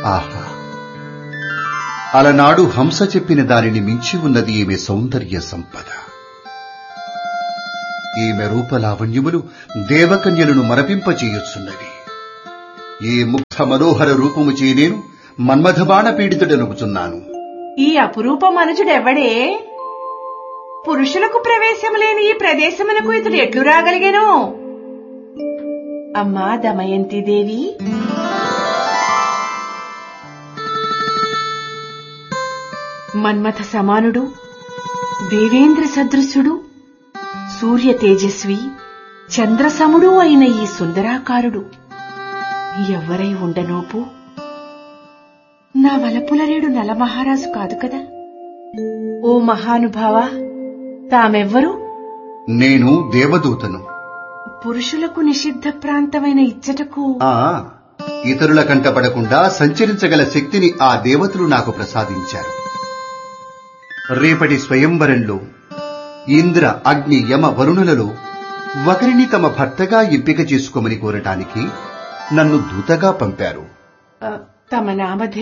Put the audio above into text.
ఆహా అలనాడు హంస చెప్పిన దానిని మించి ఉన్నది ఈమె సౌందర్య సంపద ఈమె రూపలావణ్యములు దేవకన్యలను మరపింపచేయుచున్నవి ఈ ముగ్ధ మనోహర రూపము చే నేను మన్మథబాణ పీడితుడనుకుచున్నాను ఈ అపురూప మనుజుడెవ్వడే పురుషులకు ప్రవేశం లేని ఈ ప్రదేశమునకు ఇతడు ఎట్లు రాగలిగెను అమ్మా దమయంతి దేవి మన్మథ సమానుడు దేవేంద్ర సదృశుడు సూర్య తేజస్వి చంద్రసముడు అయిన ఈ సుందరాకారుడు ఎవ్వరై ఉండనోపు నా వలపులరేడు నలమహారాజు కాదు కదా ఓ మహానుభావ తామెవ్వరు నేను దేవదూతను పురుషులకు నిషిద్ధ ప్రాంతమైన ఇచ్చటకు ఆ ఇతరుల కంటపడకుండా సంచరించగల శక్తిని ఆ దేవతలు నాకు ప్రసాదించారు రేపటి స్వయంవరంలో ఇంద్ర అగ్ని యమ వరుణులలో ఒకరిని తమ భర్తగా ఎంపిక చేసుకోమని కోరటానికి నన్ను దూతగా పంపారు ఆ, తమ నామధేయం